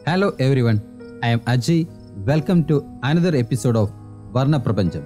Hello everyone, I am Ajay. Welcome to another episode of Varna Prapancham.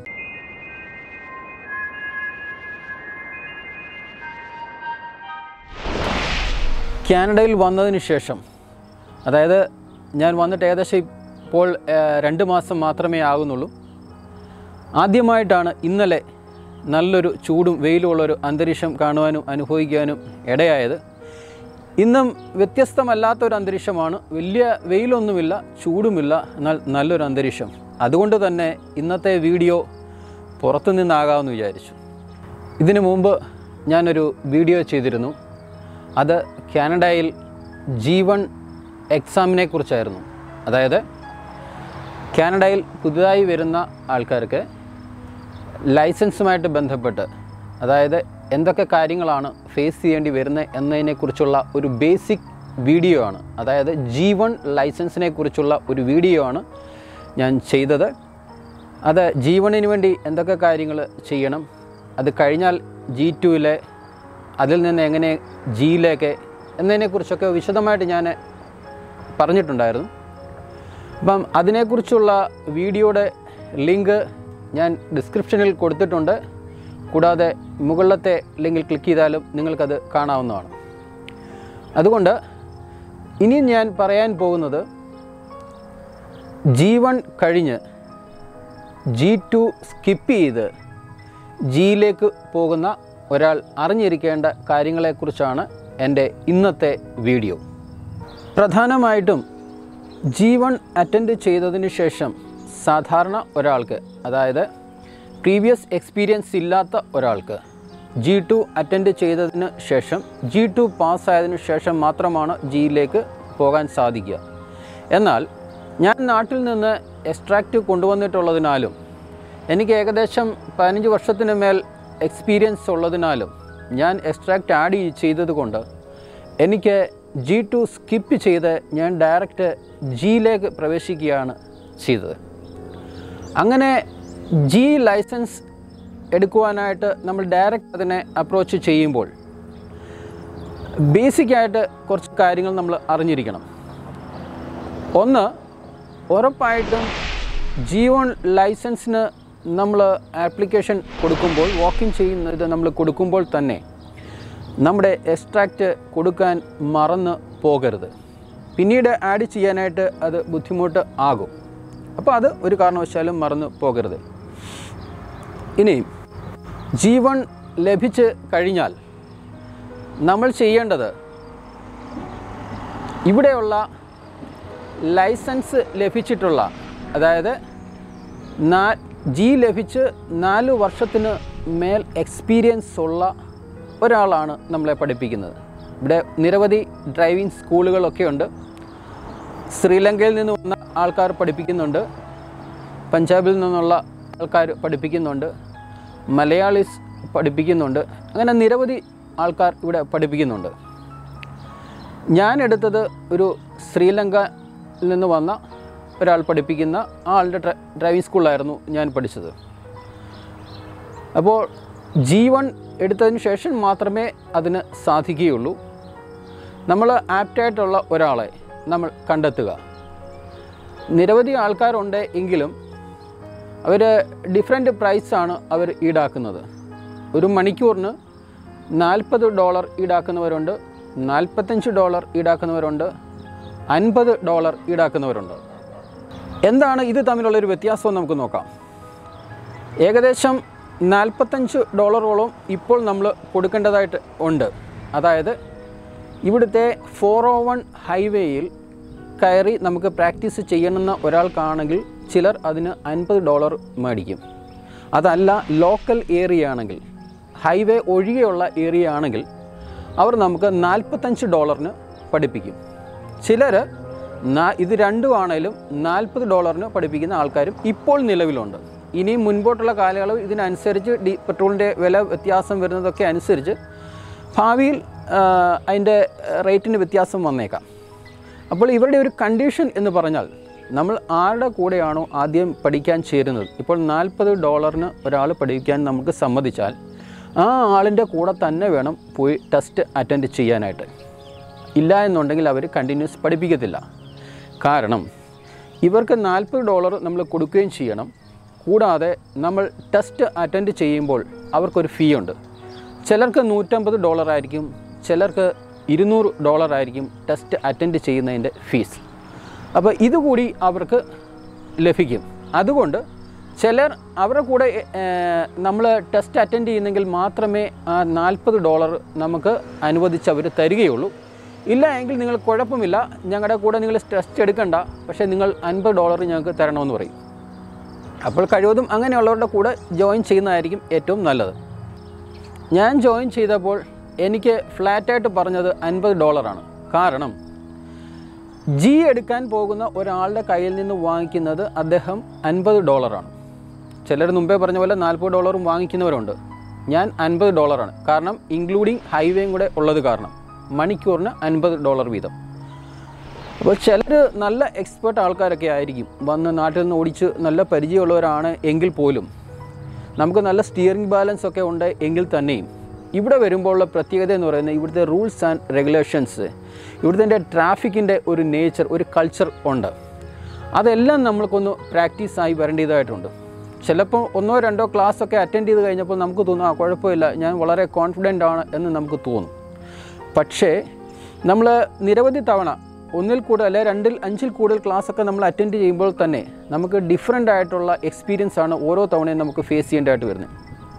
കാനഡയിൽ വന്നതിന് ശേഷം അതായത് ഞാൻ വന്നിട്ട് ഏകദേശം ഇപ്പോൾ ഏഹ്, രണ്ട് മാസം മാത്രമേ ആകുന്നുള്ളൂ ആദ്യമായിട്ടാണ് ഇന്നലെ നല്ലൊരു ചൂടും വെയിലുമുള്ളൊരു അന്തരീക്ഷം കാണുവാനും അനുഭവിക്കാനും ഇടയായത് ഇന്നും വ്യത്യസ്തമല്ലാത്തൊരു അന്തരീക്ഷമാണ് വലിയ വെയിലൊന്നുമില്ല ചൂടുമില്ല എന്നാൽ നല്ലൊരു അന്തരീക്ഷം അതുകൊണ്ട് തന്നെ ഇന്നത്തെ വീഡിയോ പുറത്തു നിന്നാകാമെന്ന് വിചാരിച്ചു ഇതിനു മുമ്പ് ഞാനൊരു വീഡിയോ ചെയ്തിരുന്നു അത് കാനഡയിൽ ജീവൺ എക്സാമിനെ കുറിച്ചായിരുന്നു അതായത് കാനഡയിൽ പുതുതായി വരുന്ന ആൾക്കാർക്ക് ലൈസൻസുമായിട്ട് ബന്ധപ്പെട്ട് അതായത് എന്തൊക്കെ കാര്യങ്ങളാണ് ഫേസ് ചെയ്യേണ്ടി വരുന്നത് എന്നതിനെക്കുറിച്ചുള്ള ഒരു ബേസിക് വീഡിയോ ആണ് അതായത് ജി വൺ ലൈസൻസിനെ കുറിച്ചുള്ള ഒരു വീഡിയോ ആണ് ഞാൻ ചെയ്തത് അത് ജി വണ്ണിന് വേണ്ടി എന്തൊക്കെ കാര്യങ്ങൾ ചെയ്യണം അത് കഴിഞ്ഞാൽ ജി ടുവിലെ അതിൽ നിന്ന് എങ്ങനെ ജിയിലേക്ക് എന്നതിനെക്കുറിച്ചൊക്കെ വിശദമായിട്ട് ഞാൻ പറഞ്ഞിട്ടുണ്ടായിരുന്നു അപ്പം അതിനെക്കുറിച്ചുള്ള വീഡിയോയുടെ ലിങ്ക് ഞാൻ ഡിസ്ക്രിപ്ഷനിൽ കൊടുത്തിട്ടുണ്ട് കൂടാതെ മുകളിലത്തെ ലിങ്കിൽ ക്ലിക്ക് ചെയ്താലും നിങ്ങൾക്കത് കാണാവുന്നതാണ് അതുകൊണ്ട് ഇനി ഞാൻ പറയാൻ പോകുന്നത് ജി വൺ കഴിഞ്ഞ് ജി ടു സ്കിപ്പ് ചെയ്ത് ജിയിലേക്ക് പോകുന്ന ഒരാൾ അറിഞ്ഞിരിക്കേണ്ട കാര്യങ്ങളെക്കുറിച്ചാണ് എൻ്റെ ഇന്നത്തെ വീഡിയോ പ്രധാനമായിട്ടും ജി വൺ അറ്റൻഡ് ചെയ്തതിന് ശേഷം സാധാരണ ഒരാൾക്ക് അതായത് പ്രീവിയസ് എക്സ്പീരിയൻസ് ഇല്ലാത്ത ഒരാൾക്ക് ജി ടു അറ്റൻഡ് ചെയ്തതിന് ശേഷം ജി ടു പാസ്സായതിനു ശേഷം മാത്രമാണ് ജിയിലേക്ക് പോകാൻ സാധിക്കുക എന്നാൽ ഞാൻ നാട്ടിൽ നിന്ന് എക്സ്ട്രാക്റ്റ് കൊണ്ടുവന്നിട്ടുള്ളതിനാലും എനിക്ക് ഏകദേശം പതിനഞ്ച് വർഷത്തിന് മേൽ എക്സ്പീരിയൻസ് ഉള്ളതിനാലും ഞാൻ എക്സ്ട്രാക്റ്റ് ആഡ് ചെയ്തതുകൊണ്ട് എനിക്ക് ജി ടു സ്കിപ്പ് ചെയ്ത് ഞാൻ ഡയറക്റ്റ് ജിയിലേക്ക് പ്രവേശിക്കുകയാണ് ചെയ്തത് അങ്ങനെ ജി ലൈസൻസ് എടുക്കുവാനായിട്ട് നമ്മൾ ഡയറക്റ്റ് അതിനെ അപ്രോച്ച് ചെയ്യുമ്പോൾ ബേസിക്കായിട്ട് കുറച്ച് കാര്യങ്ങൾ നമ്മൾ അറിഞ്ഞിരിക്കണം ഒന്ന് ഉറപ്പായിട്ടും ജി വൺ ലൈസൻസിന് നമ്മൾ ആപ്ലിക്കേഷൻ കൊടുക്കുമ്പോൾ വാക്കിൻ ചെയ്യുന്നത് നമ്മൾ കൊടുക്കുമ്പോൾ തന്നെ നമ്മുടെ എക്സ്ട്രാക്റ്റ് കൊടുക്കാൻ മറന്ന് പോകരുത് പിന്നീട് ആഡ് ചെയ്യാനായിട്ട് അത് ബുദ്ധിമുട്ട് ആകും അപ്പോൾ അത് ഒരു കാരണവശാലും മറന്ന് പോകരുത് ഇനി ജി വൺ ലഭിച്ച് കഴിഞ്ഞാൽ നമ്മൾ ചെയ്യേണ്ടത് ഇവിടെയുള്ള ലൈസൻസ് ലഭിച്ചിട്ടുള്ള അതായത് നാ ജി ലഭിച്ച് നാല് വർഷത്തിന് മേൽ എക്സ്പീരിയൻസ് ഉള്ള ഒരാളാണ് നമ്മളെ പഠിപ്പിക്കുന്നത് ഇവിടെ നിരവധി ഡ്രൈവിംഗ് സ്കൂളുകളൊക്കെ ഉണ്ട് ശ്രീലങ്കയിൽ നിന്ന് വന്ന ആൾക്കാർ പഠിപ്പിക്കുന്നുണ്ട് പഞ്ചാബിൽ നിന്നുള്ള ആൾക്കാർ പഠിപ്പിക്കുന്നുണ്ട് മലയാളീസ് പഠിപ്പിക്കുന്നുണ്ട് അങ്ങനെ നിരവധി ആൾക്കാർ ഇവിടെ പഠിപ്പിക്കുന്നുണ്ട് ഞാൻ എടുത്തത് ഒരു ശ്രീലങ്കയിൽ നിന്ന് വന്ന ഒരാൾ പഠിപ്പിക്കുന്ന ആ ആളുടെ ഡ്ര- ഡ്രൈവിംഗ് സ്കൂളിലായിരുന്നു ഞാൻ പഠിച്ചത് അപ്പോൾ ജി വൺ എടുത്തതിന് ശേഷം മാത്രമേ അതിന് സാധിക്കുകയുള്ളൂ നമ്മൾ ആപ്റ്റായിട്ടുള്ള ഒരാളെ നമ്മൾ കണ്ടെത്തുക നിരവധി ആൾക്കാരുണ്ട് എങ്കിലും അവർ ഡിഫറെൻറ്റ് പ്രൈസാണ് അവർ ഈടാക്കുന്നത് ഒരു മണിക്കൂറിന് നാൽപ്പത് ഡോളർ ഈടാക്കുന്നവരുണ്ട് നാൽപ്പത്തഞ്ച് ഡോളർ ഈടാക്കുന്നവരുണ്ട് അൻപത് ഡോളർ ഈടാക്കുന്നവരുണ്ട് എന്താണ് ഇത് തമ്മിലുള്ളൊരു വ്യത്യാസം നമുക്ക് നോക്കാം ഏകദേശം നാൽപ്പത്തഞ്ച് ഡോളറോളം ഇപ്പോൾ നമ്മൾ കൊടുക്കേണ്ടതായിട്ട് ഉണ്ട് അതായത് ഇവിടുത്തെ ഫോർ ഓ വൺ ഹൈവേയിൽ കയറി നമുക്ക് പ്രാക്ടീസ് ചെയ്യണമെന്ന ഒരാൾക്കാണെങ്കിൽ ചിലർ അതിന് അൻപത് ഡോളർ മേടിക്കും അതല്ല ലോക്കൽ ഏരിയ ആണെങ്കിൽ ഹൈവേ ഒഴികെയുള്ള ഏരിയ ആണെങ്കിൽ അവർ നമുക്ക് നാൽപ്പത്തഞ്ച് ഡോളറിന് പഠിപ്പിക്കും ചിലർ ഇത് രണ്ടും ആണെങ്കിലും നാൽപ്പത് ഡോളറിന് പഠിപ്പിക്കുന്ന ആൾക്കാരും ഇപ്പോൾ നിലവിലുണ്ട് ഇനിയും മുൻപോട്ടുള്ള കാലയളവ് ഇതിനനുസരിച്ച് ഡി പെട്രോളിൻ്റെ വില വ്യത്യാസം വരുന്നതൊക്കെ അനുസരിച്ച് ഭാവിയിൽ ആ, അതിൻ്റെ റേറ്റിന് വ്യത്യാസം വന്നേക്കാം അപ്പോൾ ഇവരുടെ ഒരു കണ്ടീഷൻ എന്ന് പറഞ്ഞാൽ നമ്മൾ ആരുടെ കൂടെയാണോ ആദ്യം പഠിക്കാൻ ചേരുന്നത് ഇപ്പോൾ നാൽപ്പത് ഡോളറിന് ഒരാൾ പഠിക്കാൻ നമുക്ക് സമ്മതിച്ചാൽ ആ ആളിൻ്റെ കൂടെ തന്നെ വേണം പോയി ടെസ്റ്റ് അറ്റൻഡ് ചെയ്യാനായിട്ട് ഇല്ല എന്നുണ്ടെങ്കിൽ അവർ കണ്ടിന്യൂസ് പഠിപ്പിക്കത്തില്ല കാരണം ഇവർക്ക് നാൽപ്പത് ഡോളർ നമ്മൾ കൊടുക്കുകയും ചെയ്യണം കൂടാതെ നമ്മൾ ടെസ്റ്റ് അറ്റൻഡ് ചെയ്യുമ്പോൾ അവർക്കൊരു ഫീ ഉണ്ട് ചിലർക്ക് നൂറ്റമ്പത് ഡോളർ ആയിരിക്കും ചിലർക്ക് ഇരുന്നൂറ് ഡോളർ ആയിരിക്കും ടെസ്റ്റ് അറ്റൻഡ് ചെയ്യുന്നതിൻ്റെ ഫീസ് അപ്പോൾ ഇതുകൂടി അവർക്ക് ലഭിക്കും അതുകൊണ്ട് ചിലർ അവരുടെ കൂടെ നമ്മൾ ടെസ്റ്റ് അറ്റൻഡ് ചെയ്യുന്നെങ്കിൽ മാത്രമേ ആ നാൽപ്പത് ഡോളർ നമുക്ക് അനുവദിച്ച് അവർ തരികയുള്ളൂ ഇല്ല എങ്കിൽ നിങ്ങൾ കുഴപ്പമില്ല ഞങ്ങളുടെ കൂടെ നിങ്ങൾ ടെസ്റ്റ് എടുക്കണ്ട പക്ഷേ നിങ്ങൾ അൻപത് ഡോളർ ഞങ്ങൾക്ക് തരണമെന്ന് പറയും അപ്പോൾ കഴിവതും അങ്ങനെയുള്ളവരുടെ കൂടെ ജോയിൻ ചെയ്യുന്നതായിരിക്കും ഏറ്റവും നല്ലത് ഞാൻ ജോയിൻ ചെയ്തപ്പോൾ എനിക്ക് ഫ്ലാറ്റായിട്ട് പറഞ്ഞത് അൻപത് ഡോളറാണ് കാരണം ജി എടുക്കാൻ പോകുന്ന ഒരാളുടെ കയ്യിൽ നിന്ന് വാങ്ങിക്കുന്നത് അദ്ദേഹം അൻപത് ഡോളറാണ് ചിലർ മുമ്പേ പറഞ്ഞ പോലെ നാൽപ്പത് ഡോളറും വാങ്ങിക്കുന്നവരുണ്ട് ഞാൻ അൻപത് ഡോളറാണ് കാരണം ഇൻക്ലൂഡിങ് ഹൈവേയും കൂടെ ഉള്ളത് കാരണം മണിക്കൂറിന് അൻപത് ഡോളർ വീതം അപ്പോൾ ചിലർ നല്ല എക്സ്പേർട്ട് ആൾക്കാരൊക്കെ ആയിരിക്കും വന്ന് നാട്ടിൽ നിന്ന് ഓടിച്ച് നല്ല പരിചയമുള്ളവരാണ് എങ്കിൽ പോലും നമുക്ക് നല്ല സ്റ്റിയറിംഗ് ബാലൻസ് ഒക്കെ ഉണ്ട് എങ്കിൽ തന്നെയും ഇവിടെ വരുമ്പോഴുള്ള പ്രത്യേകത എന്ന് പറയുന്നത് ഇവിടുത്തെ റൂൾസ് ആൻഡ് റെഗുലേഷൻസ് ഇവിടുത്തെ ട്രാഫിക്കിൻ്റെ ഒരു നേച്ചർ ഒരു കൾച്ചർ ഉണ്ട് അതെല്ലാം നമ്മൾക്കൊന്ന് പ്രാക്ടീസായി വരേണ്ടതായിട്ടുണ്ട് ചിലപ്പോൾ ഒന്നോ രണ്ടോ ക്ലാസ് ഒക്കെ അറ്റൻഡ് ചെയ്ത് കഴിഞ്ഞപ്പോൾ നമുക്ക് തോന്നും ആ കുഴപ്പമില്ല ഞാൻ വളരെ കോൺഫിഡൻ്റ് ആണ് എന്ന് നമുക്ക് തോന്നും പക്ഷേ നമ്മൾ നിരവധി തവണ ഒന്നിൽ കൂടുതൽ അല്ലെ രണ്ടിൽ അഞ്ചിൽ കൂടുതൽ ക്ലാസ് ഒക്കെ നമ്മൾ അറ്റൻഡ് ചെയ്യുമ്പോൾ തന്നെ നമുക്ക് ഡിഫറെൻ്റ് ആയിട്ടുള്ള എക്സ്പീരിയൻസ് ആണ് ഓരോ തവണയും നമുക്ക് ഫേസ് ചെയ്യേണ്ടതായിട്ട് വരുന്നത്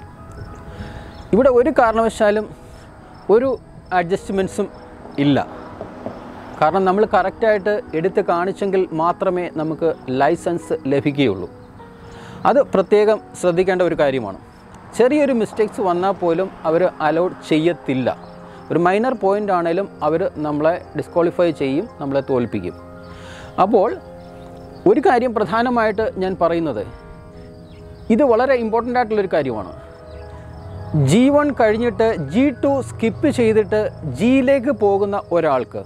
ഇവിടെ ഒരു കാരണവശാലും ഒരു അഡ്ജസ്റ്റ്മെൻറ്റ്സും ഇല്ല കാരണം നമ്മൾ കറക്റ്റായിട്ട് എടുത്ത് കാണിച്ചെങ്കിൽ മാത്രമേ നമുക്ക് ലൈസൻസ് ലഭിക്കുകയുള്ളൂ അത് പ്രത്യേകം ശ്രദ്ധിക്കേണ്ട ഒരു കാര്യമാണ് ചെറിയൊരു മിസ്റ്റേക്സ് വന്നാൽ പോലും അവർ അലൗഡ് ചെയ്യത്തില്ല ഒരു മൈനർ പോയിൻ്റ് ആണെങ്കിലും അവർ നമ്മളെ ഡിസ്ക്വാളിഫൈ ചെയ്യും നമ്മളെ തോൽപ്പിക്കും അപ്പോൾ ഒരു കാര്യം പ്രധാനമായിട്ട് ഞാൻ പറയുന്നത് ഇത് വളരെ ഇമ്പോർട്ടൻ്റ് ആയിട്ടുള്ളൊരു കാര്യമാണ് ജി വൺ കഴിഞ്ഞിട്ട് ജി ടു സ്കിപ്പ് ചെയ്തിട്ട് ജിയിലേക്ക് പോകുന്ന ഒരാൾക്ക്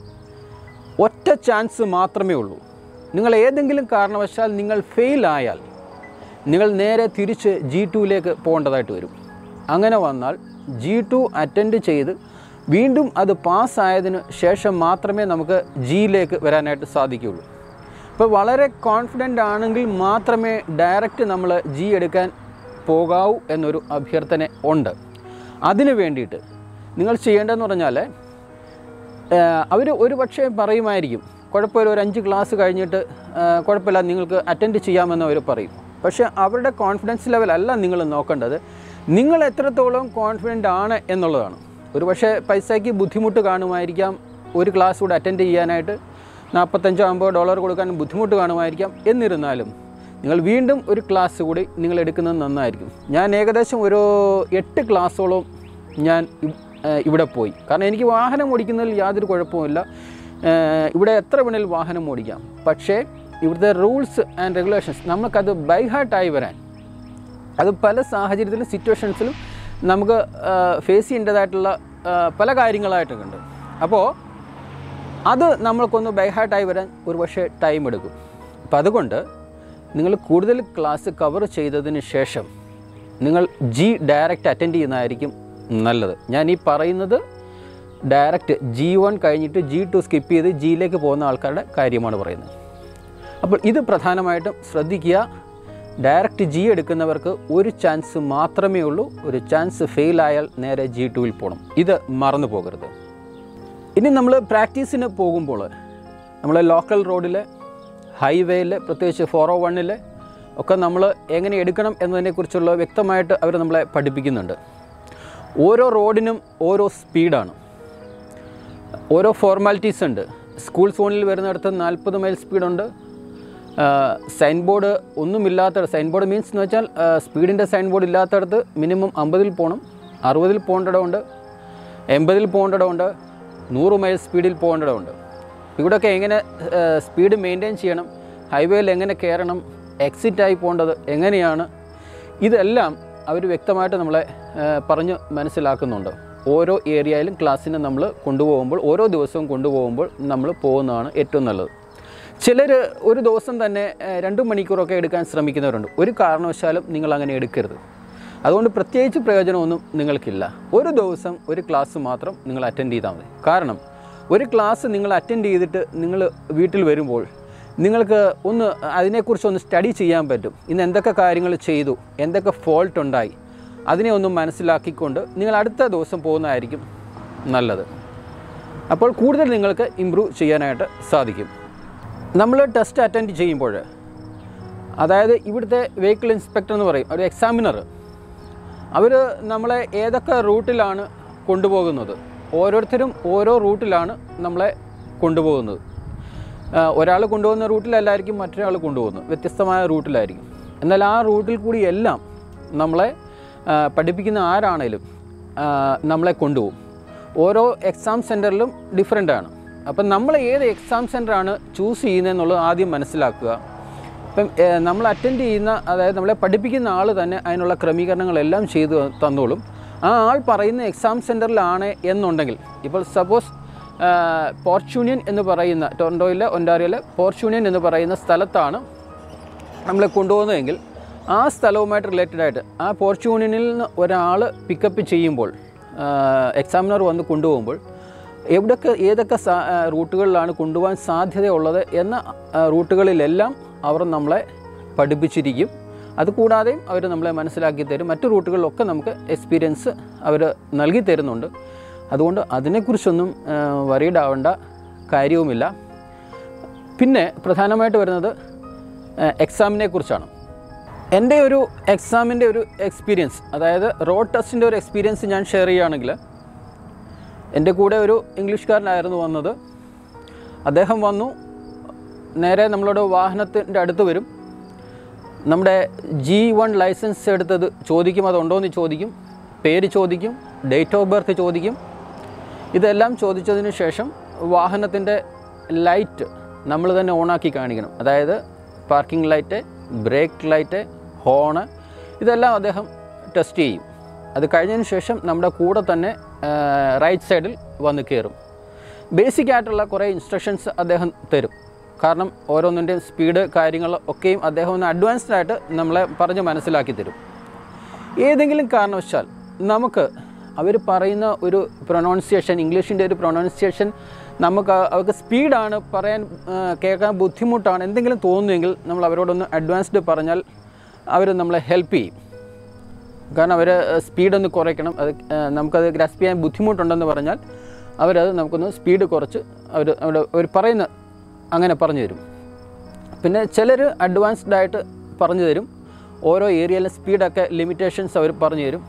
ഒറ്റ ചാൻസ് മാത്രമേ ഉള്ളൂ നിങ്ങൾ ഏതെങ്കിലും കാരണവശാൽ നിങ്ങൾ ഫെയിൽ ആയാൽ നിങ്ങൾ നേരെ തിരിച്ച് ജി ടുവിലേക്ക് പോകേണ്ടതായിട്ട് വരും അങ്ങനെ വന്നാൽ ജി ടു അറ്റൻഡ് ചെയ്ത് വീണ്ടും അത് പാസ്സായതിന് ശേഷം മാത്രമേ നമുക്ക് ജിയിലേക്ക് വരാനായിട്ട് സാധിക്കുകയുള്ളൂ ഇപ്പോൾ വളരെ കോൺഫിഡൻ്റ് ആണെങ്കിൽ മാത്രമേ ഡയറക്റ്റ് നമ്മൾ ജി എടുക്കാൻ പോകാവൂ എന്നൊരു അഭ്യർത്ഥന ഉണ്ട് അതിന് വേണ്ടിയിട്ട് നിങ്ങൾ ചെയ്യേണ്ടതെന്ന് പറഞ്ഞാൽ അവർ ഒരു പക്ഷേ പറയുമായിരിക്കും കുഴപ്പമില്ല ഒരു അഞ്ച് ക്ലാസ് കഴിഞ്ഞിട്ട് ആ, കുഴപ്പമില്ല നിങ്ങൾക്ക് അറ്റൻഡ് ചെയ്യാമെന്ന് അവർ പറയും പക്ഷേ അവരുടെ കോൺഫിഡൻസ് ലെവലല്ല നിങ്ങൾ നോക്കേണ്ടത് നിങ്ങൾ എത്രത്തോളം കോൺഫിഡൻ്റ് ആണ് എന്നുള്ളതാണ് ഒരു പക്ഷേ പൈസയ്ക്ക് ബുദ്ധിമുട്ട് കാണുമായിരിക്കാം ഒരു ക്ലാസ് കൂടെ അറ്റൻഡ് ചെയ്യാനായിട്ട് നാൽപ്പത്തഞ്ചോ അമ്പതോ ഡോളർ കൊടുക്കാൻ ബുദ്ധിമുട്ട് കാണുമായിരിക്കാം എന്നിരുന്നാലും നിങ്ങൾ വീണ്ടും ഒരു ക്ലാസ് കൂടി നിങ്ങൾ എടുക്കുന്നത് നന്നായിരിക്കും ഞാൻ ഏകദേശം ഒരു എട്ട് ക്ലാസ്സോളം ഞാൻ ഇ- ഏഹ് ഇവിടെ പോയി കാരണം എനിക്ക് വാഹനം ഓടിക്കുന്നതിൽ യാതൊരു കുഴപ്പവുമില്ല ഏഹ് ഇവിടെ എത്ര വേണേലും വാഹനം ഓടിക്കാം പക്ഷേ ഇവിടുത്തെ റൂൾസ് ആൻഡ് റെഗുലേഷൻസ് നമുക്കത് ബൈഹാർട്ടായി വരാൻ അത് പല സാഹചര്യത്തിലും സിറ്റുവേഷൻസിലും നമുക്ക് ഫേസ് ചെയ്യേണ്ടതായിട്ടുള്ള ആ, പല കാര്യങ്ങളായിട്ടൊക്കെ ഉണ്ട് അപ്പോൾ അത് നമ്മൾക്കൊന്ന് ബൈഹാർട്ടായി വരാൻ ഒരു പക്ഷേ ടൈം എടുക്കും അപ്പം അതുകൊണ്ട് നിങ്ങൾ കൂടുതൽ ക്ലാസ് കവർ ചെയ്തതിന് ശേഷം നിങ്ങൾ ജി ഡയറക്റ്റ് അറ്റൻഡ് ചെയ്യുന്നതായിരിക്കും നല്ലത് ഞാൻ ഈ പറയുന്നത് ഡയറക്റ്റ് ജി വൺ കഴിഞ്ഞിട്ട് ജി ടു സ്കിപ്പ് ചെയ്ത് ജിയിലേക്ക് പോകുന്ന ആൾക്കാരുടെ കാര്യമാണ് പറയുന്നത് അപ്പോൾ ഇത് പ്രധാനമായിട്ടും ശ്രദ്ധിക്കുക ഡയറക്റ്റ് ജി എടുക്കുന്നവർക്ക് ഒരു ചാൻസ് മാത്രമേ ഉള്ളൂ ഒരു ചാൻസ് ഫെയിൽ ആയാൽ നേരെ ജി ടുവിൽ പോകണം ഇത് മറന്നു പോകരുത് ഇനി നമ്മൾ പ്രാക്ടീസിന് പോകുമ്പോൾ നമ്മൾ ലോക്കൽ റോഡിൽ ഹൈവേയിൽ പ്രത്യേകിച്ച് ഫോർ ഓ വണ്ണിൽ ഒക്കെ നമ്മൾ എങ്ങനെ എടുക്കണം എന്നതിനെക്കുറിച്ചുള്ള വ്യക്തമായിട്ട് അവർ നമ്മളെ പഠിപ്പിക്കുന്നുണ്ട് ഓരോ റോഡിനും ഓരോ സ്പീഡാണ് ഓരോ ഫോർമാലിറ്റീസ് ഉണ്ട് സ്കൂൾ സോണിൽ വരുന്നിടത്ത് നാൽപ്പത് മൈൽ സ്പീഡുണ്ട് സൈൻ ബോർഡ് ഒന്നുമില്ലാത്ത സൈൻ ബോർഡ് മീൻസ് എന്ന് വെച്ചാൽ സ്പീഡിൻ്റെ സൈൻ ബോർഡ് ഇല്ലാത്തടത്ത് മിനിമം അമ്പതിൽ പോകണം അറുപതിൽ പോകേണ്ടതുണ്ട് എൺപതിൽ പോകേണ്ടതുണ്ട് നൂറ് മൈൽ സ്പീഡിൽ പോകേണ്ടതുണ്ട് ഇവിടെയൊക്കെ എങ്ങനെ സ്പീഡ് മെയിൻറ്റെയിൻ ചെയ്യണം ഹൈവേയിൽ എങ്ങനെ കയറണം എക്സിറ്റായി പോകേണ്ടത് എങ്ങനെയാണ് ഇതെല്ലാം അവർ വ്യക്തമായിട്ട് നമ്മളെ ആ, പറഞ്ഞ് മനസ്സിലാക്കുന്നുണ്ട് ഓരോ ഏരിയയിലും ക്ലാസ്സിന് നമ്മൾ കൊണ്ടുപോകുമ്പോൾ ഓരോ ദിവസവും കൊണ്ടുപോകുമ്പോൾ നമ്മൾ പോകുന്നതാണ് ഏറ്റവും നല്ലത് ചിലർ ഒരു ദിവസം തന്നെ ആ, രണ്ട് മണിക്കൂറൊക്കെ എടുക്കാൻ ശ്രമിക്കുന്നവരുണ്ട് ഒരു കാരണവശാലും നിങ്ങൾ അങ്ങനെ എടുക്കരുത് അതുകൊണ്ട് പ്രത്യേകിച്ച് പ്രയോജനമൊന്നും നിങ്ങൾക്കില്ല ഒരു ദിവസം ഒരു ക്ലാസ് മാത്രം നിങ്ങൾ അറ്റൻഡ് ചെയ്താൽ മതി കാരണം ഒരു ക്ലാസ് നിങ്ങൾ അറ്റൻഡ് ചെയ്തിട്ട് നിങ്ങൾ വീട്ടിൽ വരുമ്പോൾ നിങ്ങൾക്ക് ഒന്ന് അതിനെക്കുറിച്ച് ഒന്ന് സ്റ്റഡി ചെയ്യാൻ പറ്റും ഇന്ന് എന്തൊക്കെ കാര്യങ്ങൾ ചെയ്തു എന്തൊക്കെ ഫോൾട്ട് ഉണ്ടായി അതിനെ ഒന്ന് മനസ്സിലാക്കിക്കൊണ്ട് നിങ്ങൾ അടുത്ത ദിവസം പോകുന്നതായിരിക്കും നല്ലത് അപ്പോൾ കൂടുതൽ നിങ്ങൾക്ക് ഇമ്പ്രൂവ് ചെയ്യാനായിട്ട് സാധിക്കും നമ്മൾ ടെസ്റ്റ് അറ്റൻഡ് ചെയ്യുമ്പോൾ അതായത് ഇവിടുത്തെ വെഹിക്കിൾ ഇൻസ്പെക്ടർ എന്ന് പറയും ഒരു എക്സാമിനർ അവർ നമ്മളെ ഏതൊക്കെ റൂട്ടിലാണ് കൊണ്ടുപോകുന്നത് ഓരോരുത്തരും ഓരോ റൂട്ടിലാണ് നമ്മളെ കൊണ്ടുപോകുന്നത് ഒരാൾ കൊണ്ടുപോകുന്ന റൂട്ടിലല്ലായിരിക്കും മറ്റൊരാൾ കൊണ്ടുപോകുന്നത് വ്യത്യസ്തമായ റൂട്ടിലായിരിക്കും എന്നാൽ ആ റൂട്ടിൽ കൂടി എല്ലാം നമ്മളെ ആ, പഠിപ്പിക്കുന്ന ആരാണേലും ആ, നമ്മളെ കൊണ്ടുപോകും ഓരോ എക്സാം സെൻറ്ററിലും ഡിഫറെൻ്റ് ആണ് അപ്പം നമ്മൾ ഏത് എക്സാം സെൻറ്ററാണ് ചൂസ് ചെയ്യുന്നതെന്നുള്ളത് ആദ്യം മനസ്സിലാക്കുക ഇപ്പം ഏഹ്, നമ്മൾ അറ്റൻഡ് ചെയ്യുന്ന അതായത് നമ്മളെ പഠിപ്പിക്കുന്ന ആൾ തന്നെ അതിനുള്ള ക്രമീകരണങ്ങളെല്ലാം ചെയ്തു തന്നോളും ആ ആൾ പറയുന്ന എക്സാം സെൻറ്ററിലാണ് എന്നുണ്ടെങ്കിൽ ഇപ്പോൾ സപ്പോസ് പോർച്യൂണിയൻ എന്ന് പറയുന്ന ടൊറൻറ്റോയിലെ ഒൻറ്റാറിയോയിലെ പോർച്യൂണിയൻ എന്ന് പറയുന്ന സ്ഥലത്താണ് നമ്മളെ കൊണ്ടുപോകുന്നതെങ്കിൽ ആ സ്ഥലവുമായിട്ട് റിലേറ്റഡ് ആയിട്ട് ആ പോർച്യൂണിയനിൽ നിന്ന് ഒരാൾ പിക്കപ്പ് ചെയ്യുമ്പോൾ എക്സാമിനർ വന്ന് കൊണ്ടുപോകുമ്പോൾ എവിടെയൊക്കെ ഏതൊക്കെ സാ- ആ, റൂട്ടുകളിലാണ് കൊണ്ടുപോകാൻ സാധ്യതയുള്ളത് എന്ന ആ, റൂട്ടുകളിലെല്ലാം അവർ നമ്മളെ പഠിപ്പിച്ചിരിക്കും അതുകൂടാതെയും അവർ നമ്മളെ മനസ്സിലാക്കി തരും മറ്റു റൂട്ടുകളിലൊക്കെ നമുക്ക് എക്സ്പീരിയൻസ് അവർ നൽകി തരുന്നുണ്ട് അതുകൊണ്ട് അതിനെക്കുറിച്ചൊന്നും വറീഡ് ആവേണ്ട കാര്യവുമില്ല പിന്നെ പ്രധാനമായിട്ട് വരുന്നത് എക്സാമിനെ കുറിച്ചാണ് എൻ്റെ ഒരു എക്സാമിൻ്റെ ഒരു എക്സ്പീരിയൻസ് അതായത് റോഡ് ടെസ്റ്റിൻ്റെ ഒരു എക്സ്പീരിയൻസ് ഞാൻ ഷെയർ ചെയ്യുകയാണെങ്കിൽ എൻ്റെ കൂടെ ഒരു ഇംഗ്ലീഷുകാരനായിരുന്നു വന്നത് അദ്ദേഹം വന്നു നേരെ നമ്മളോട് വാഹനത്തിൻ്റെ അടുത്ത് വരും നമ്മുടെ ജി വൺ ലൈസൻസ് എടുത്തത് ചോദിക്കും അതുണ്ടോയെന്ന് ചോദിക്കും പേര് ചോദിക്കും ഡേറ്റ് ഓഫ് ബർത്ത് ചോദിക്കും ഇതെല്ലാം ചോദിച്ചതിന് ശേഷം വാഹനത്തിൻ്റെ ലൈറ്റ് നമ്മൾ തന്നെ ഓണാക്കി കാണിക്കണം അതായത് parking light brake light horn ഇതെല്ലാം അദ്ദേഹം ടെസ്റ്റ് ചെയ്യും അത് കഴിഞ്ഞതിന് ശേഷം നമ്മുടെ കൂടെ തന്നെ റൈറ്റ് സൈഡിൽ വന്ന് കയറും ബേസിക് ആയിട്ടുള്ള കുറേ ഇൻസ്ട്രക്ഷൻസ് അദ്ദേഹം തരും കാരണം ഓരോന്നിൻ്റെയും സ്പീഡ് കാര്യങ്ങൾ ഒക്കെയും അദ്ദേഹം ഒന്ന് അഡ്വാൻസ്ഡ് ആയിട്ട് നമ്മളെ പറഞ്ഞ് മനസ്സിലാക്കി തരും ഏതെങ്കിലും കാരണവശാൽ നമുക്ക് അവർ പറയുന്ന ഒരു പ്രൊനൗൺസിയേഷൻ ഇംഗ്ലീഷിൻ്റെ ഒരു പ്രൊനൗൺസിയേഷൻ നമുക്ക് ആ- അവർക്ക് സ്പീഡാണ് പറയാൻ ആ, കേൾക്കാൻ ബുദ്ധിമുട്ടാണ് എന്തെങ്കിലും തോന്നുമെങ്കിൽ നമ്മൾ അവരോടൊന്ന് അഡ്വാൻസ്ഡ് പറഞ്ഞാൽ അവർ നമ്മളെ ഹെൽപ്പ് ചെയ്യും കാരണം അവർ സ്പീഡൊന്ന് കുറയ്ക്കണം അത് ആ, നമുക്കത് ഗ്രാസ്പ് ചെയ്യാൻ ബുദ്ധിമുട്ടുണ്ടെന്ന് പറഞ്ഞാൽ അവരത് നമുക്കൊന്ന് സ്പീഡ് കുറച്ച് അവർ അവിടെ അവർ പറയുന്ന അങ്ങനെ പറഞ്ഞു തരും പിന്നെ ചിലർ അഡ്വാൻസ്ഡ് ആയിട്ട് പറഞ്ഞു തരും ഓരോ ഏരിയയിലെ സ്പീഡൊക്കെ ലിമിറ്റേഷൻസ് അവർ പറഞ്ഞു തരും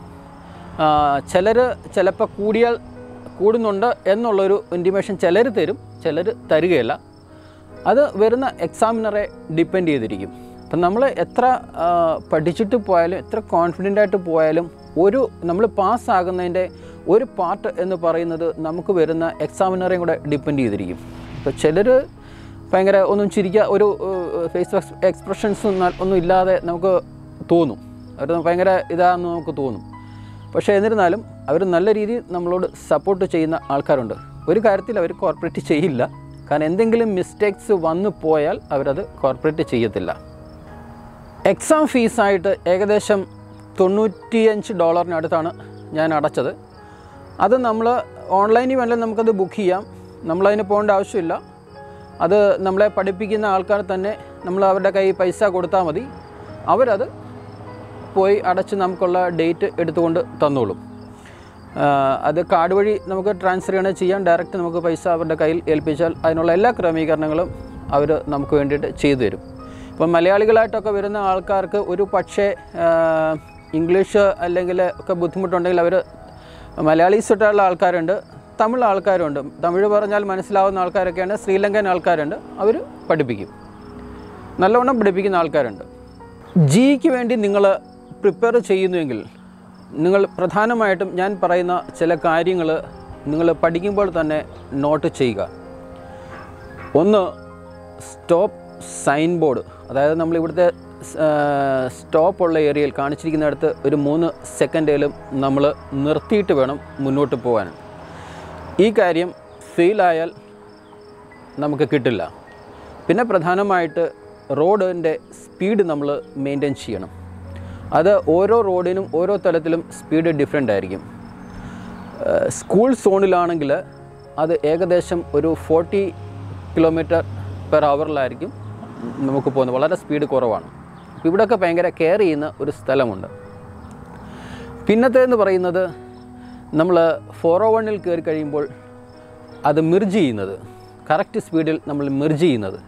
ചിലർ ചിലപ്പോൾ കൂടിയാൽ കൂടുന്നുണ്ട് എന്നുള്ളൊരു ഇൻറ്റിമേഷൻ ചിലർ തരും ചിലർ തരികയില്ല അത് വരുന്ന എക്സാമിനറെ ഡിപ്പെൻഡ് ചെയ്തിരിക്കും അപ്പം നമ്മൾ എത്ര ആ, പഠിച്ചിട്ട് പോയാലും എത്ര കോൺഫിഡൻ്റ് ആയിട്ട് പോയാലും ഒരു നമ്മൾ പാസ്സാകുന്നതിൻ്റെ ഒരു പാർട്ട് എന്ന് പറയുന്നത് നമുക്ക് വരുന്ന എക്സാമിനറെയും കൂടെ ഡിപ്പെൻഡ് ചെയ്തിരിക്കും ഇപ്പോൾ ചിലർ ഭയങ്കര ഒന്നും ചിരിക്കുക ഒരു ഫേസ് എക്സ്പ്രഷൻസ് ഒന്നും ഇല്ലാതെ നമുക്ക് തോന്നും അവർ ഭയങ്കര ഇതാണെന്ന് നമുക്ക് തോന്നും പക്ഷേ എന്നിരുന്നാലും അവർ നല്ല രീതിയിൽ നമ്മളോട് സപ്പോർട്ട് ചെയ്യുന്ന ആൾക്കാരുണ്ട് ഒരു കാര്യത്തിൽ അവർ കോർപ്പറേറ്റ് ചെയ്യില്ല കാരണം എന്തെങ്കിലും മിസ്റ്റേക്സ് വന്നു പോയാൽ അവരത് കോർപ്പറേറ്റ് ചെയ്യത്തില്ല എക്സാം ഫീസായിട്ട് ഏകദേശം തൊണ്ണൂറ്റിയഞ്ച് ഡോളറിനടുത്താണ് ഞാൻ അടച്ചത് അത് നമ്മൾ ഓൺലൈനിൽ വേണമെങ്കിൽ നമുക്കത് ബുക്ക് ചെയ്യാം നമ്മളതിന് പോകേണ്ട ആവശ്യമില്ല അത് നമ്മളെ പഠിപ്പിക്കുന്ന ആൾക്കാർ തന്നെ നമ്മൾ അവരുടെ കയ്യിൽ പൈസ കൊടുത്താൽ മതി അവരത് പോയി അടച്ച് നമുക്കുള്ള ഡേറ്റ് എടുത്തുകൊണ്ട് തന്നോളും ആ, അത് കാർഡ് വഴി നമുക്ക് ട്രാൻസ്ഫർ ചെയ്യണേ ചെയ്യാം ഡയറക്റ്റ് നമുക്ക് പൈസ അവരുടെ കയ്യിൽ ഏൽപ്പിച്ചാൽ അതിനുള്ള എല്ലാ ക്രമീകരണങ്ങളും അവർ നമുക്ക് വേണ്ടിയിട്ട് ചെയ്തു തരും ഇപ്പം മലയാളികളായിട്ടൊക്കെ വരുന്ന ആൾക്കാർക്ക് ഒരു പക്ഷേ ആ, ഇംഗ്ലീഷ് അല്ലെങ്കിൽ ഒക്കെ ബുദ്ധിമുട്ടുണ്ടെങ്കിൽ അവർ മലയാളീസ് തൊട്ടുള്ള ആൾക്കാരുണ്ട് തമിഴ് ആൾക്കാരുണ്ട് തമിഴ് പറഞ്ഞാൽ മനസ്സിലാവുന്ന ആൾക്കാരൊക്കെയാണ് ശ്രീലങ്കൻ ആൾക്കാരുണ്ട് അവർ പഠിപ്പിക്കും നല്ലവണ്ണം പഠിപ്പിക്കുന്ന ആൾക്കാരുണ്ട് ജിക്ക് വേണ്ടി നിങ്ങൾ പ്രിപ്പയർ ചെയ്യുന്നുവെങ്കിൽ നിങ്ങൾ പ്രധാനമായിട്ടും ഞാൻ പറയുന്ന ചില കാര്യങ്ങൾ നിങ്ങൾ പഠിക്കുമ്പോൾ തന്നെ നോട്ട് ചെയ്യുക ഒന്ന് സ്റ്റോപ്പ് സൈൻ ബോർഡ് അതായത് നമ്മൾ ഇവിടുത്തെ സ്റ്റോപ്പ് ഉള്ള ഏരിയയിൽ കാണിച്ചിരിക്കുന്നിടത്ത് ഒരു മൂന്ന് സെക്കൻഡേലും നമ്മൾ നിർത്തിയിട്ട് വേണം മുന്നോട്ട് പോകാൻ ഈ കാര്യം ഫെയിലായാൽ നമുക്ക് കിട്ടില്ല പിന്നെ പ്രധാനമായിട്ട് റോഡിൻ്റെ സ്പീഡ് നമ്മൾ മെയിൻറ്റെയിൻ ചെയ്യണം അത് ഓരോ റോഡിനും ഓരോ തലത്തിലും സ്പീഡ് ഡിഫറെൻ്റ് ആയിരിക്കും ഏഹ് സ്കൂൾ സോണിലാണെങ്കിൽ അത് ഏകദേശം ഒരു ഫോർട്ടി കിലോമീറ്റർ പെർ അവറിലായിരിക്കും നമുക്ക് പോകുന്നത് വളരെ സ്പീഡ് കുറവാണ് അപ്പോൾ ഇവിടെയൊക്കെ ഭയങ്കര കെയർ ചെയ്യുന്ന ഒരു സ്ഥലമുണ്ട് പിന്നത്തേന്ന് പറയുന്നത് നമ്മൾ ഫോർ ഓ വണ്ണിൽ കയറി കഴിയുമ്പോൾ അത് മിർജ് ചെയ്യുന്നത് കറക്റ്റ് സ്പീഡിൽ നമ്മൾ മിർജ് ചെയ്യുന്നത്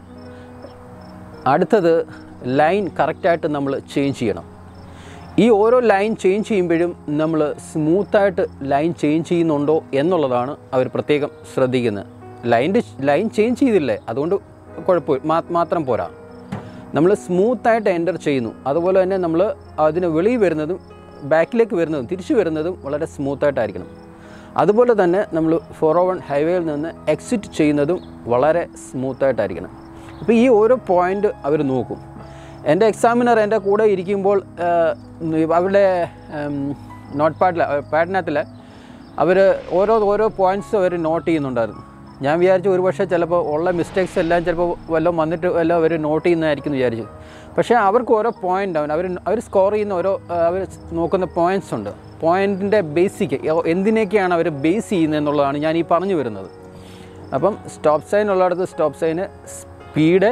അടുത്തത് ലൈൻ കറക്റ്റായിട്ട് നമ്മൾ ചേഞ്ച് ചെയ്യണം ഈ ഓരോ ലൈൻ ചേഞ്ച് ചെയ്യുമ്പോഴും നമ്മൾ സ്മൂത്തായിട്ട് ലൈൻ ചേഞ്ച് ചെയ്യുന്നുണ്ടോ എന്നുള്ളതാണ് അവർ പ്രത്യേകം ശ്രദ്ധിക്കുന്നത് ലൈൻ്റെ ലൈൻ ചേഞ്ച് ചെയ്തില്ലേ അതുകൊണ്ട് കുഴപ്പം മാ- മാത്രം പോരാ നമ്മൾ സ്മൂത്തായിട്ട് എൻ്റർ ചെയ്യുന്നു അതുപോലെ തന്നെ നമ്മൾ അതിന് വെളിയിൽ വരുന്നതും ബാക്കിലേക്ക് വരുന്നതും തിരിച്ചു വരുന്നതും വളരെ സ്മൂത്തായിട്ടായിരിക്കണം അതുപോലെ തന്നെ നമ്മൾ ഫോർ ഓ വൺ ഹൈവേയിൽ നിന്ന് എക്സിറ്റ് ചെയ്യുന്നതും വളരെ സ്മൂത്തായിട്ടായിരിക്കണം അപ്പോൾ ഈ ഓരോ പോയിൻ്റ് അവർ നോക്കും എൻ്റെ എക്സാമിനർ എൻ്റെ കൂടെ ഇരിക്കുമ്പോൾ ആ, അവരുടെ നോട്ട് പാഡിൽ പാഡിനകത്തിൽ അവർ ഓരോ ഓരോ പോയിൻറ്റ്സ് അവർ നോട്ട് ചെയ്യുന്നുണ്ടായിരുന്നു ഞാൻ വിചാരിച്ചു ഒരു പക്ഷേ ചിലപ്പോൾ ഉള്ള മിസ്റ്റേക്സ് എല്ലാം ചിലപ്പോൾ വല്ലതും വന്നിട്ട് വല്ലതും അവർ നോട്ട് ചെയ്യുന്നതായിരിക്കും എന്ന് വിചാരിച്ചു പക്ഷേ അവർക്ക് ഓരോ പോയിൻ്റ് ആവും അവർ അവർ സ്കോർ ചെയ്യുന്ന ഓരോ അവർ നോക്കുന്ന പോയിൻറ്റ്സ് ഉണ്ട് പോയിൻറ്റിൻ്റെ ബേസിക് എന്തിനൊക്കെയാണ് അവർ ബേസ് ചെയ്യുന്നത് എന്നുള്ളതാണ് ഞാൻ ഈ പറഞ്ഞു വരുന്നത് അപ്പം സ്റ്റോപ്പ് സൈൻ ഉള്ളിടത്ത് സ്റ്റോപ്പ് സൈന് സ്പീഡ്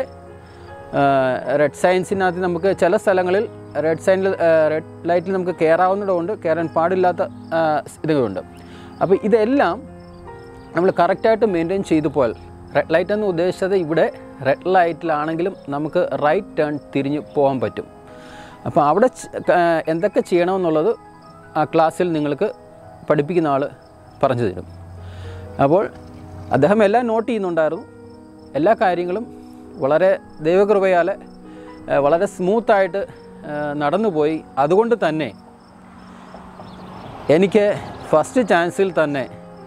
റെഡ് സൈൻസിനകത്ത് നമുക്ക് ചില സ്ഥലങ്ങളിൽ റെഡ് സൈനിൽ റെഡ് ലൈറ്റിൽ നമുക്ക് കയറാവുന്നതുകൊണ്ട് കയറാൻ പാടില്ലാത്ത ആ, ഇതുകളുണ്ട് അപ്പോൾ ഇതെല്ലാം നമ്മൾ കറക്റ്റായിട്ട് മെയിൻറ്റെയിൻ ചെയ്തു പോയാൽ റെഡ് ലൈറ്റ് എന്ന് ഉദ്ദേശിച്ചത് ഇവിടെ റെഡ് ലൈറ്റിലാണെങ്കിലും നമുക്ക് റൈറ്റ് ടേൺ തിരിഞ്ഞ് പോകാൻ പറ്റും അപ്പോൾ അവിടെ ച- ക- എന്തൊക്കെ ചെയ്യണമെന്നുള്ളത് ആ ക്ലാസ്സിൽ നിങ്ങൾക്ക് പഠിപ്പിക്കുന്ന ആൾ പറഞ്ഞു തരും അപ്പോൾ അദ്ദേഹം എല്ലാം നോട്ട് ചെയ്യുന്നുണ്ടായിരുന്നു എല്ലാ കാര്യങ്ങളും വളരെ ദൈവകൃപയാൽ ഏഹ്, വളരെ സ്മൂത്തായിട്ട് നടന്നുപോയി അതുകൊണ്ട് തന്നെ എനിക്ക് ഫസ്റ്റ് ചാൻസിൽ തന്നെ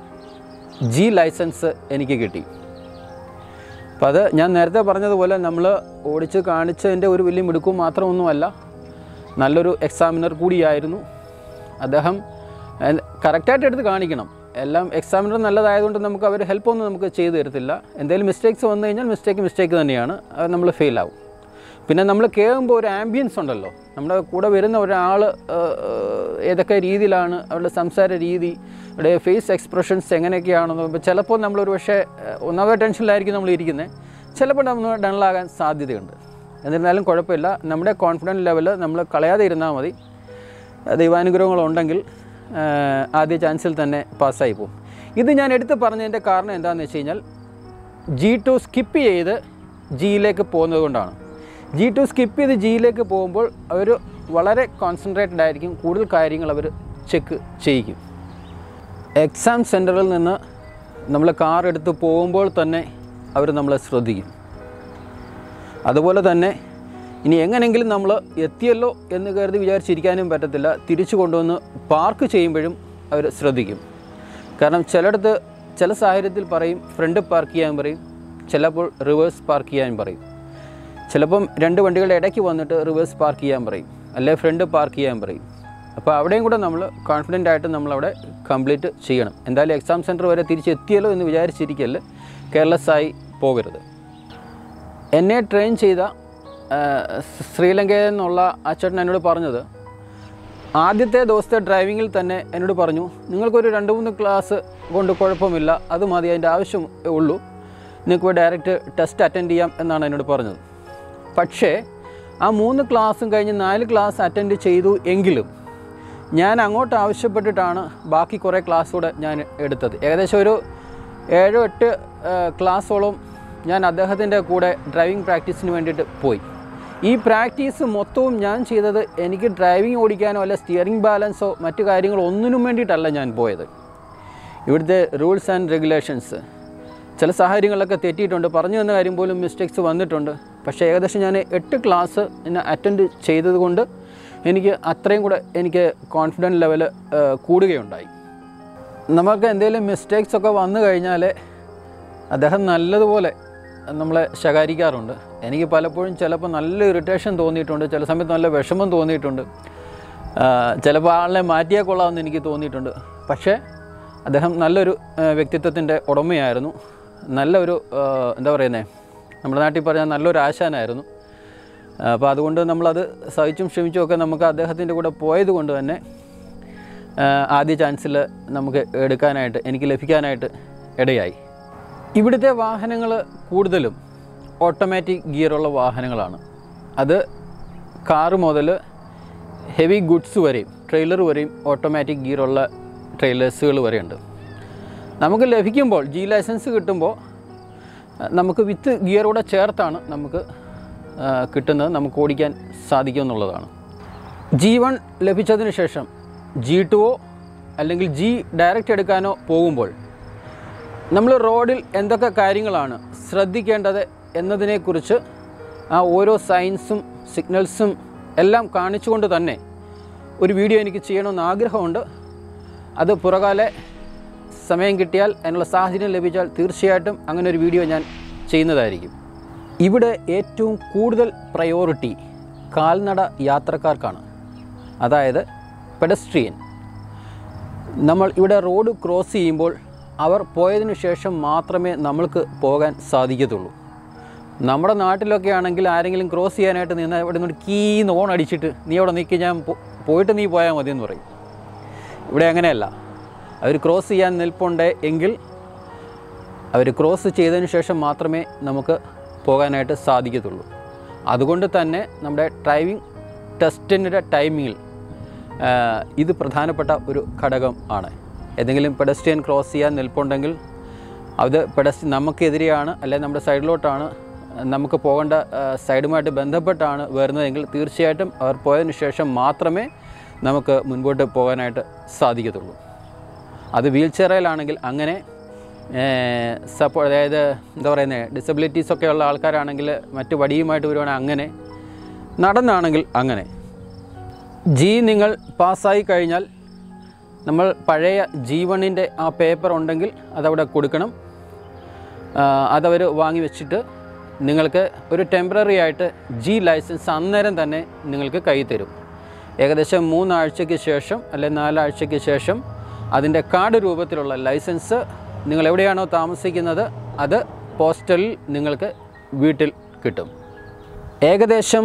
ജി ലൈസൻസ് എനിക്ക് കിട്ടി അപ്പം അത് ഞാൻ നേരത്തെ പറഞ്ഞതുപോലെ നമ്മൾ ഓടിച്ച് കാണിച്ചതിൻ്റെ ഒരു വലിയ മിടുക്കും മാത്രമൊന്നുമല്ല നല്ലൊരു എക്സാമിനർ കൂടിയായിരുന്നു അദ്ദേഹം കറക്റ്റായിട്ട് എടുത്ത് കാണിക്കണം എല്ലാം എക്സാമിനർ നല്ലതായതുകൊണ്ട് നമുക്ക് അവർ ഹെൽപ്പൊന്നും നമുക്ക് ചെയ്തു തരത്തില്ല എന്തെങ്കിലും മിസ്റ്റേക്സ് വന്നു കഴിഞ്ഞാൽ മിസ്റ്റേക്ക് മിസ്റ്റേക്ക് തന്നെയാണ് അത് നമ്മൾ ഫെയിൽ ആവും പിന്നെ നമ്മൾ കയറുമ്പോൾ ഒരു ആംബിയൻസ് ഉണ്ടല്ലോ നമ്മുടെ കൂടെ വരുന്ന ഒരാൾ ഏതൊക്കെ രീതിയിലാണ് അവരുടെ സംസാര രീതി അവരുടെ ഫേസ് എക്സ്പ്രഷൻസ് എങ്ങനെയൊക്കെയാണെന്ന് ഇപ്പോൾ ചിലപ്പോൾ നമ്മളൊരു പക്ഷേ ഏഹ്, ഒന്നാമത്തെ ടെൻഷനിലായിരിക്കും നമ്മൾ ഇരിക്കുന്നത് ചിലപ്പോൾ നമ്മൾ ഡണലാകാൻ സാധ്യതയുണ്ട് എന്നിരുന്നാലും കുഴപ്പമില്ല നമ്മുടെ കോൺഫിഡൻസ് ലെവൽ നമ്മൾ കളയാതെ ഇരുന്നാൽ മതി ദൈവാനുഗ്രഹങ്ങളുണ്ടെങ്കിൽ ഏഹ്, ആദ്യ ചാൻസിൽ തന്നെ പാസ്സായി പോകും ഇത് ഞാൻ എടുത്ത് പറഞ്ഞതിൻ്റെ കാരണം എന്താണെന്ന് വെച്ച് കഴിഞ്ഞാൽ ജി ടു സ്കിപ്പ് ചെയ്ത് ജിയിലേക്ക് പോകുന്നത് കൊണ്ടാണ് ജി ടു സ്കിപ്പ് ചെയ്ത് ജിയിലേക്ക് പോകുമ്പോൾ അവർ വളരെ കോൺസെൻട്രേറ്റഡ് ആയിരിക്കും കൂടുതൽ കാര്യങ്ങൾ അവർ ചെക്ക് ചെയ്യിക്കും എക്സാം സെൻറ്ററിൽ നിന്ന് നമ്മൾ കാർ എടുത്ത് പോകുമ്പോൾ തന്നെ അവർ നമ്മളെ ശ്രദ്ധിക്കും അതുപോലെ തന്നെ ഇനി എങ്ങനെയെങ്കിലും നമ്മൾ എത്തിയല്ലോ എന്ന് കരുതി വിചാരിച്ചിരിക്കാനും പറ്റത്തില്ല തിരിച്ചു കൊണ്ടുവന്ന് പാർക്ക് ചെയ്യുമ്പോഴും അവർ ശ്രദ്ധിക്കും കാരണം ചിലയിടത്ത് ചില സാഹചര്യത്തിൽ പറയും ഫ്രണ്ട് പാർക്ക് ചെയ്യാൻ പറയും ചിലപ്പോൾ റിവേഴ്സ് പാർക്ക് ചെയ്യാൻ പറയും ചിലപ്പം രണ്ട് വണ്ടികളുടെ ഇടയ്ക്ക് വന്നിട്ട് റിവേഴ്സ് പാർക്ക് ചെയ്യാൻ പറയും അല്ലെ ഫ്രണ്ട് പാർക്ക് ചെയ്യാൻ പറയും അപ്പോൾ അവിടെയും കൂടെ നമ്മൾ കോൺഫിഡൻ്റ് ആയിട്ട് നമ്മളവിടെ കംപ്ലീറ്റ് ചെയ്യണം എന്തായാലും എക്സാം സെൻറ്റർ വരെ തിരിച്ചെത്തിയല്ലോ എന്ന് വിചാരിച്ചിരിക്കല് കെയർലെസ് ആയി പോകരുത് എന്നെ ട്രെയിൻ ചെയ്ത ആ, ശ്രീലങ്കയിൽ നിന്നുള്ള അച്ചേട്ടൻ എന്നോട് പറഞ്ഞത് ആദ്യത്തെ ദിവസത്തെ ഡ്രൈവിങ്ങിൽ തന്നെ എന്നോട് പറഞ്ഞു നിങ്ങൾക്കൊരു രണ്ട് മൂന്ന് ക്ലാസ് കൊണ്ട് കുഴപ്പമില്ല അത് മതി അതിൻ്റെ ആവശ്യം ഉള്ളൂ നിങ്ങൾക്ക് പോയി ഡയറക്റ്റ് ടെസ്റ്റ് അറ്റൻഡ് ചെയ്യാം എന്നാണ് എന്നോട് പറഞ്ഞത് പക്ഷേ ആ മൂന്ന് ക്ലാസ്സും കഴിഞ്ഞ് നാല് ക്ലാസ് അറ്റൻഡ് ചെയ്തു എങ്കിലും ഞാൻ അങ്ങോട്ട് ആവശ്യപ്പെട്ടിട്ടാണ് ബാക്കി കുറേ ക്ലാസ് കൂടെ ഞാൻ എടുത്തത് ഏകദേശം ഒരു ഏഴോ എട്ട് ആ, ക്ലാസ്സോളം ഞാൻ അദ്ദേഹത്തിൻ്റെ കൂടെ ഡ്രൈവിംഗ് പ്രാക്ടീസിന് വേണ്ടിയിട്ട് പോയി ഈ പ്രാക്ടീസ് മൊത്തവും ഞാൻ ചെയ്തത് എനിക്ക് ഡ്രൈവിംഗ് ഓടിക്കാനോ അല്ല സ്റ്റിയറിംഗ് ബാലൻസോ മറ്റു കാര്യങ്ങളോ ഒന്നിനും വേണ്ടിയിട്ടല്ല ഞാൻ പോയത് ഇവിടുത്തെ റൂൾസ് ആൻഡ് റെഗുലേഷൻസ് ചില സാഹചര്യങ്ങളിലൊക്കെ തെറ്റിയിട്ടുണ്ട് പറഞ്ഞു തന്ന കാര്യം പോലും മിസ്റ്റേക്സ് വന്നിട്ടുണ്ട് പക്ഷേ ഏകദേശം ഞാൻ എട്ട് ക്ലാസ് എന്നെ അറ്റൻഡ് ചെയ്തതുകൊണ്ട് എനിക്ക് അത്രയും കൂടെ എനിക്ക് കോൺഫിഡൻറ്റ് ലെവൽ കൂടുകയുണ്ടായി നമുക്ക് എന്തെങ്കിലും മിസ്റ്റേക്സ് ഒക്കെ വന്നു കഴിഞ്ഞാൽ അദ്ദേഹം നല്ലതുപോലെ നമ്മളെ ശകാരിക്കാറുണ്ട് എനിക്ക് പലപ്പോഴും ചിലപ്പോൾ നല്ല ഇറിറ്റേഷൻ തോന്നിയിട്ടുണ്ട് ചില സമയത്ത് നല്ല വിഷമം തോന്നിയിട്ടുണ്ട് ആ, ചിലപ്പോൾ ആളിനെ മാറ്റിയാൽ കൊള്ളാമെന്ന് എനിക്ക് തോന്നിയിട്ടുണ്ട് പക്ഷേ അദ്ദേഹം നല്ലൊരു വ്യക്തിത്വത്തിൻ്റെ ഉടമയായിരുന്നു നല്ലൊരു ആ, എന്താ പറയുന്നത് നമ്മുടെ നാട്ടിൽ പറഞ്ഞാൽ നല്ലൊരു ആശാനായിരുന്നു അപ്പോൾ അതുകൊണ്ട് നമ്മളത് സഹിച്ചും ക്ഷമിച്ചും ഒക്കെ നമുക്ക് അദ്ദേഹത്തിൻ്റെ കൂടെ പോയത് കൊണ്ട് തന്നെ ആ, ആദ്യ ചാൻസിൽ നമുക്ക് എടുക്കാനായിട്ട് എനിക്ക് ലഭിക്കാനായിട്ട് ഇടയായി ഇവിടുത്തെ വാഹനങ്ങൾ കൂടുതലും ഓട്ടോമാറ്റിക് ഗിയറുള്ള വാഹനങ്ങളാണ് അത് കാറ് മുതൽ ഹെവി ഗുഡ്സ് വരെയും ട്രെയിലർ വരെയും ഓട്ടോമാറ്റിക് ഗിയറുള്ള ട്രെയിലേഴ്സുകൾ വരെയുണ്ട് നമുക്ക് ലഭിക്കുമ്പോൾ ജി ലൈസൻസ് കിട്ടുമ്പോൾ അഹ് നമുക്ക് വിത്ത് ഗിയറൂടെ ചേർത്താണ് നമുക്ക് ആ, കിട്ടുന്നത് നമുക്ക് ഓടിക്കാൻ സാധിക്കും എന്നുള്ളതാണ് ജി വൺ ലഭിച്ചതിന് ശേഷം ജി ടുവോ അല്ലെങ്കിൽ ജി ഡയറക്റ്റ് എടുക്കാനോ പോകുമ്പോൾ നമ്മൾ റോഡിൽ എന്തൊക്കെ കാര്യങ്ങളാണ് ശ്രദ്ധിക്കേണ്ടത് എന്നതിനെക്കുറിച്ച് ആ ഓരോ സൈൻസും സിഗ്നൽസും എല്ലാം കാണിച്ചുകൊണ്ട് തന്നെ ഒരു വീഡിയോ എനിക്ക് ചെയ്യണമെന്ന് ആഗ്രഹമുണ്ട് അത് പുറകാലെ സമയം കിട്ടിയാൽ അതിനുള്ള സാഹചര്യം ലഭിച്ചാൽ തീർച്ചയായിട്ടും അങ്ങനെ ഒരു വീഡിയോ ഞാൻ ചെയ്യുന്നതായിരിക്കും ഇവിടെ ഏറ്റവും കൂടുതൽ പ്രയോറിറ്റി കാൽനട യാത്രക്കാർക്കാണ് അതായത് പെഡസ്ട്രിയൻ നമ്മൾ ഇവിടെ റോഡ് ക്രോസ് ചെയ്യുമ്പോൾ അവർ പോയതിനു ശേഷം മാത്രമേ നമ്മൾക്ക് പോകാൻ സാധിക്കത്തുള്ളൂ നമ്മുടെ നാട്ടിലൊക്കെ ആണെങ്കിൽ ആരെങ്കിലും ക്രോസ് ചെയ്യാനായിട്ട് നിന്ന് ഇവിടെ നിന്ന് കീന്ന് ഓൺ അടിച്ചിട്ട് നീ അവിടെ നിൽക്കി ഞാൻ പോ- പോയിട്ട് നീ പോയാൽ മതി എന്ന് പറയും ഇവിടെ അങ്ങനെയല്ല അവർ ക്രോസ് ചെയ്യാൻ നിൽപ്പുണ്ട് എങ്കിൽ അവർ ക്രോസ് ചെയ്തതിന് ശേഷം മാത്രമേ നമുക്ക് പോകാനായിട്ട് സാധിക്കത്തുള്ളൂ അതുകൊണ്ട് തന്നെ നമ്മുടെ ഡ്രൈവിംഗ് ടെസ്റ്റിൻ്റെ ടൈമിങ്ങിൽ ഇത് പ്രധാനപ്പെട്ട ഒരു ഘടകം ആണ് ഏതെങ്കിലും പെഡസ്ട്രിയൻ ക്രോസ് ചെയ്യാൻ നിൽപ്പുണ്ടെങ്കിൽ അത് പെഡസ്ട്രി നമുക്കെതിരെയാണ് അല്ലെങ്കിൽ നമ്മുടെ സൈഡിലോട്ടാണ് നമുക്ക് പോകേണ്ട ആ, സൈഡുമായിട്ട് ബന്ധപ്പെട്ടാണ് വരുന്നതെങ്കിൽ തീർച്ചയായിട്ടും അവർ പോയതിനു ശേഷം മാത്രമേ നമുക്ക് മുൻപോട്ട് പോകാനായിട്ട് സാധിക്കത്തുള്ളൂ അത് വീൽ ചെയറിലാണെങ്കിൽ അങ്ങനെ സപ്പോ അതായത് എന്താ പറയുന്നത് ഡിസബിലിറ്റീസ് ഒക്കെ ഉള്ള ആൾക്കാരാണെങ്കിൽ മറ്റു വടിയുമായിട്ട് വരുവാണെങ്കിൽ അങ്ങനെ നടന്നാണെങ്കിൽ അങ്ങനെ ജി നിങ്ങൾ പാസ്സായി കഴിഞ്ഞാൽ നമ്മൾ പഴയ ജീവണിൻ്റെ ആ പേപ്പർ ഉണ്ടെങ്കിൽ അതവിടെ കൊടുക്കണം ആ, അതവർ വാങ്ങി വെച്ചിട്ട് നിങ്ങൾക്ക് ഒരു ടെമ്പററി ആയിട്ട് ജി ലൈസൻസ് അന്നേരം തന്നെ നിങ്ങൾക്ക് കൈ തരും ഏകദേശം മൂന്നാഴ്ചയ്ക്ക് ശേഷം അല്ലെങ്കിൽ നാലാഴ്ചയ്ക്ക് ശേഷം അതിൻ്റെ കാർഡ് രൂപത്തിലുള്ള ലൈസൻസ് നിങ്ങൾ എവിടെയാണോ താമസിക്കുന്നത് അത് പോസ്റ്റലിൽ നിങ്ങൾക്ക് വീട്ടിൽ കിട്ടും ഏകദേശം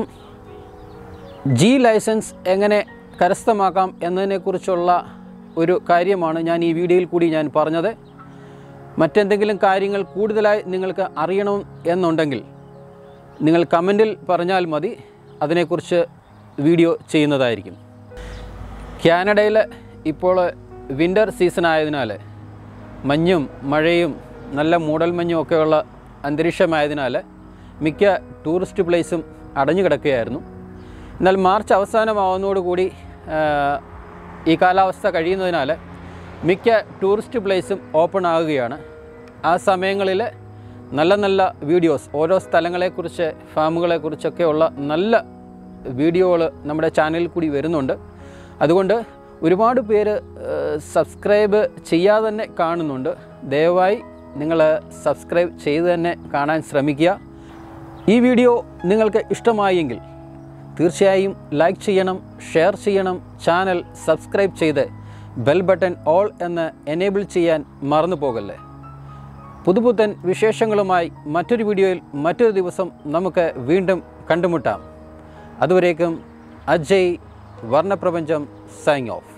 ജി ലൈസൻസ് എങ്ങനെ കരസ്ഥമാക്കാം എന്നതിനെക്കുറിച്ചുള്ള ഒരു കാര്യമാണ് ഞാൻ ഈ വീഡിയോയിൽ കൂടി ഞാൻ പറഞ്ഞത് മറ്റെന്തെങ്കിലും കാര്യങ്ങൾ കൂടുതലായി നിങ്ങൾക്ക് അറിയണം എന്നുണ്ടെങ്കിൽ നിങ്ങൾ കമൻറ്റിൽ പറഞ്ഞാൽ മതി അതിനെക്കുറിച്ച് വീഡിയോ ചെയ്യുന്നതായിരിക്കും കാനഡയിൽ ഇപ്പോൾ വിൻ്റർ സീസൺ ആയതിനാൽ മഞ്ഞും മഴയും നല്ല മൂടൽമഞ്ഞും ഒക്കെയുള്ള അന്തരീക്ഷമായതിനാൽ മിക്ക ടൂറിസ്റ്റ് പ്ലേസും അടഞ്ഞു കിടക്കുകയായിരുന്നു എന്നാൽ മാർച്ച് അവസാനമാവുന്നതോടുകൂടി ആ, ഈ കാലാവസ്ഥ കഴിയുന്നതിനാൽ മിക്ക ടൂറിസ്റ്റ് പ്ലേസും ഓപ്പൺ ആകുകയാണ് ആ സമയങ്ങളിൽ നല്ല നല്ല വീഡിയോസ് ഓരോ സ്ഥലങ്ങളെക്കുറിച്ച് ഫാമുകളെക്കുറിച്ചൊക്കെയുള്ള നല്ല വീഡിയോകൾ നമ്മുടെ ചാനലിൽ കൂടി വരുന്നുണ്ട് അതുകൊണ്ട് ഒരുപാട് പേര് സബ്സ്ക്രൈബ് ചെയ്യാതെ തന്നെ കാണുന്നുണ്ട് ദയവായി നിങ്ങൾ സബ്സ്ക്രൈബ് ചെയ്ത് തന്നെ കാണാൻ ശ്രമിക്കുക ഈ വീഡിയോ നിങ്ങൾക്ക് ഇഷ്ടമായെങ്കിൽ തീർച്ചയായും ലൈക്ക് ചെയ്യണം ഷെയർ ചെയ്യണം ചാനൽ സബ്സ്ക്രൈബ് ചെയ്ത് ബെൽ ബട്ടൺ ഓൾ എന്ന് എനേബിൾ ചെയ്യാൻ മറന്നു പോകല്ലേ പുതുപുത്തൻ വിശേഷങ്ങളുമായി മറ്റൊരു വീഡിയോയിൽ മറ്റൊരു ദിവസം നമുക്ക് വീണ്ടും കണ്ടുമുട്ടാം അതുവരേക്കും അജയ് വർണ്ണപ്രപഞ്ചം സൈങ് ഓഫ്